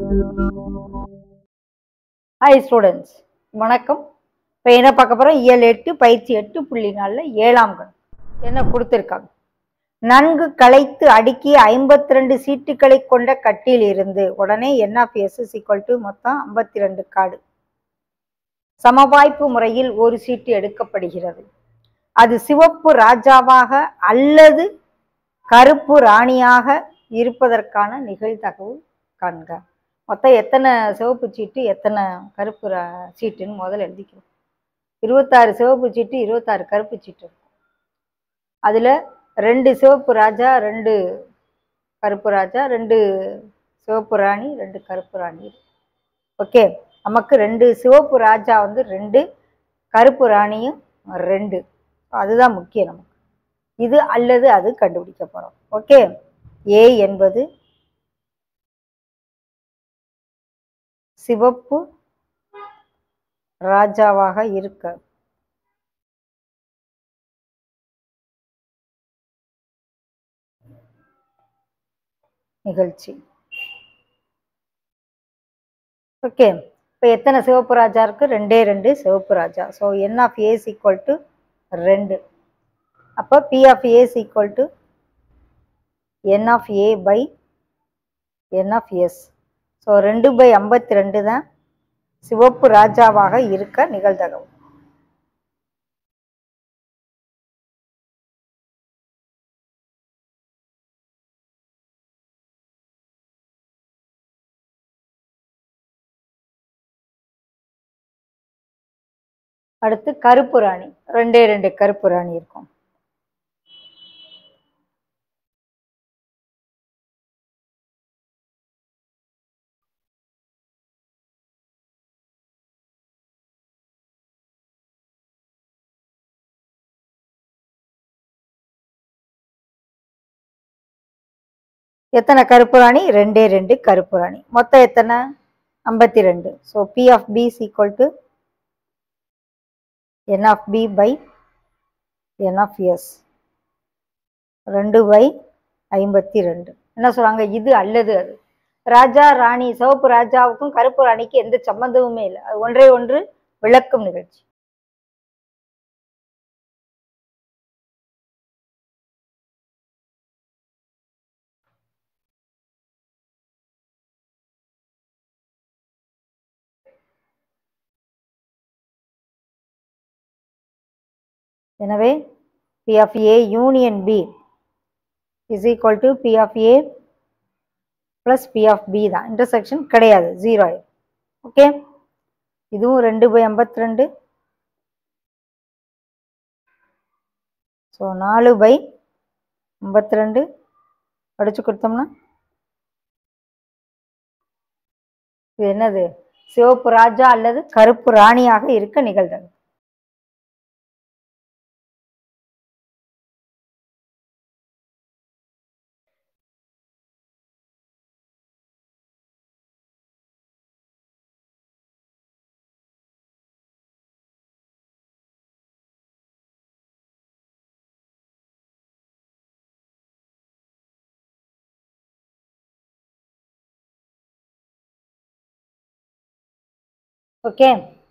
hi students வணக்கம் இப்போ என்ன பார்க்க போகிறோம் இயல் எட்டு பயிற்சி எட்டு புள்ளி நாலில் ஏழாம் கண் என்ன கொடுத்துருக்காங்க நன்கு களைத்து அடுக்கிய ஐம்பத்தி ரெண்டு சீட்டுகளை கொண்ட கட்டில் இருந்து உடனே n of S is equal to மொத்தம் ஐம்பத்தி ரெண்டு கார்டு சமவாய்ப்பு முறையில் ஒரு சீட்டு எடுக்கப்படுகிறது அது சிவப்பு ராஜாவாக அல்லது கருப்பு ராணியாக இருப்பதற்கான நிகழ்தகவு காண்க மொத்தம் எத்தனை சிவப்பு சீட்டு எத்தனை கருப்பு ரா- சீட்டுன்னு முதல்ல எழுதிக்கணும் இருபத்தாறு சிவப்பு சீட்டு இருபத்தாறு கருப்பு சீட்டு இருக்கும் அதில் ரெண்டு சிவப்பு ராஜா ரெண்டு கருப்பு ராஜா ரெண்டு சிவப்பு ராணி ரெண்டு கருப்பு ராணி ஓகே நமக்கு ரெண்டு சிவப்பு ராஜா வந்து ரெண்டு கருப்பு ராணியும் ரெண்டு அதுதான் முக்கியம் நமக்கு இது அல்லது அது கண்டுபிடிக்க போகிறோம் ஓகே ஏ என்பது சிவப்பு ராஜாவாக இருக்க நிகழ்ச்சி ஓகே இப்போ எத்தனை சிவப்பு ராஜா இருக்கு ரெண்டே ரெண்டு சிவப்பு ராஜா so n of A equal to ரெண்டு அப்போ P of A equal to n of A by n of S so ரெண்டு பை ஐம்பத்தி ரெண்டு தான் சிவப்பு ராஜாவாக இருக்க நிகழ்தகவு அடுத்து கருப்பு ராணி ரெண்டே ரெண்டு கருப்பு ராணி இருக்கும் எத்தனை கருப்பு ராணி ரெண்டே ரெண்டு கருப்பு ராணி மொத்தம் எத்தனை ஐம்பத்தி ரெண்டு so P of B is equal to n of B by n of S ரெண்டு பை ஐம்பத்தி ரெண்டு என்ன சொல்றாங்க இது அல்லது அது ராஜா ராணி சிவப்பு ராஜாவுக்கும் கருப்பு ராணிக்கு எந்த சம்பந்தமுமே இல்லை அது ஒன்றே ஒன்று விளக்கும் நிகழ்ச்சி எனவே P of A union B is equal to P of A plus P of B தான் இன்டர்செக்ஷன் கிடையாது ஜீரோ ஆயிடும் ஓகே இதுவும் ரெண்டு பை ஐம்பத்தி ரெண்டு ஸோ நாலு பை ஐம்பத்தி ரெண்டு அடிச்சு கொடுத்தோம்னா இது என்னது சிவப்பு ராஜா அல்லது கருப்பு ராணியாக இருக்க நிகழ்தகவு ஓகே